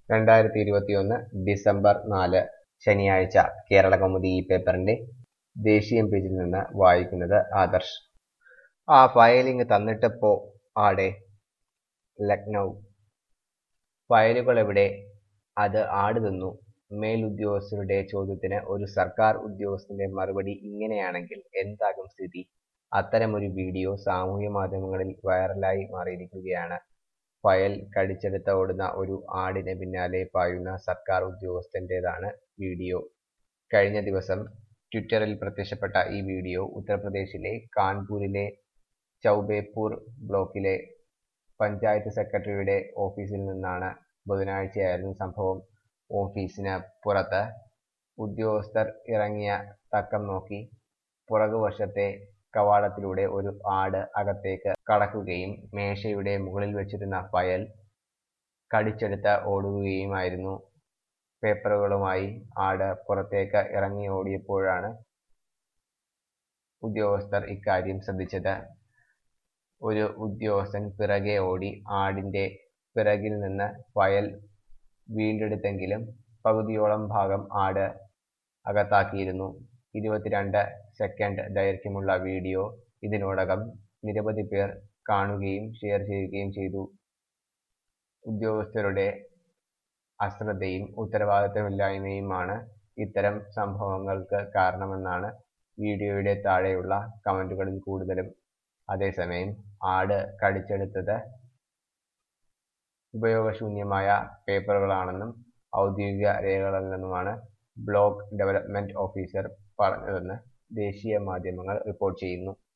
രണ്ടായിരത്തി ഇരുപത്തിയൊന്ന് ഡിസംബർ നാല് ശനിയാഴ്ച കേരളകൗമുദി ഈ പേപ്പറിന്റെ ദേശീയം പേജിൽ നിന്ന് വായിക്കുന്നത് ആദർശ് ആ ഫയലിങ് തന്നിട്ട് പോ ആടെ ലക്നൗ ഫയലുകൾ എവിടെ അത് ആട് തിന്നു മേലുദ്യോഗസ്ഥരുടെ ചോദ്യത്തിന് ഒരു സർക്കാർ ഉദ്യോഗസ്ഥന്റെ മറുപടി ഇങ്ങനെയാണെങ്കിൽ എന്താകും സ്ഥിതി അത്തരമൊരു വീഡിയോ സാമൂഹ്യ മാധ്യമങ്ങളിൽ വൈറലായി മാറിയിരിക്കുകയാണ് ഫയൽ കടിച്ചെടുത്ത ഓടുന്ന ഒരു ആടിന് പിന്നാലെ പായുന്ന സർക്കാർ ഉദ്യോഗസ്ഥന്റേതാണ് വീഡിയോ കഴിഞ്ഞ ദിവസം ട്വിറ്ററിൽ പ്രത്യക്ഷപ്പെട്ട ഈ വീഡിയോ ഉത്തർപ്രദേശിലെ കാൺപൂരിലെ ചൗബേപൂർ ബ്ലോക്കിലെ പഞ്ചായത്ത് സെക്രട്ടറിയുടെ ഓഫീസിൽ നിന്നാണ് ബുധനാഴ്ചയായിരുന്നു സംഭവം ഓഫീസിന് പുറത്ത് ഉദ്യോഗസ്ഥർ ഇറങ്ങിയ തക്കം നോക്കി പുറകുവശത്തെ കവാടത്തിലൂടെ ഒരു ആട് അകത്തേക്ക് കടക്കുകയും മേശയുടെ മുകളിൽ വെച്ചിരുന്ന ഫയൽ കടിച്ചെടുത്ത് ഓടുകയുമായിരുന്നു പേപ്പറുകളുമായി ആട് പുറത്തേക്ക് ഇറങ്ങി ഓടിയപ്പോഴാണ് ഉദ്യോഗസ്ഥർ ഇക്കാര്യം ശ്രദ്ധിച്ചത് ഒരു ഉദ്യോഗസ്ഥൻ പിറകെ ഓടി ആടിന്റെ പിറകിൽ നിന്ന് ഫയൽ വീണ്ടെടുത്തെങ്കിലും പകുതിയോളം ഭാഗം ആട് അകത്താക്കിയിരുന്നു ഇരുപത്തിരണ്ട് സെക്കൻഡ് ദൈർഘ്യമുള്ള വീഡിയോ ഇതിനോടകം നിരവധി പേർ കാണുകയും ഷെയർ ചെയ്യുകയും ചെയ്തു ഉദ്യോഗസ്ഥരുടെ അശ്രദ്ധയും ഉത്തരവാദിത്തമില്ലായ്മയുമാണ് ഇത്തരം സംഭവങ്ങൾക്ക് കാരണമെന്നാണ് വീഡിയോയുടെ താഴെയുള്ള കമന്റുകളിൽ കൂടുതലും അതേസമയം ആട് കടിച്ചെടുത്തത് ഉപയോഗശൂന്യമായ പേപ്പറുകളാണെന്നും ഔദ്യോഗിക രേഖകളല്ലെന്നുമാണ് ബ്ലോക്ക് ഡെവലപ്മെന്റ് ഓഫീസർ പറഞ്ഞതെന്ന് ദേശീയ മാധ്യമങ്ങൾ റിപ്പോർട്ട് ചെയ്യുന്നു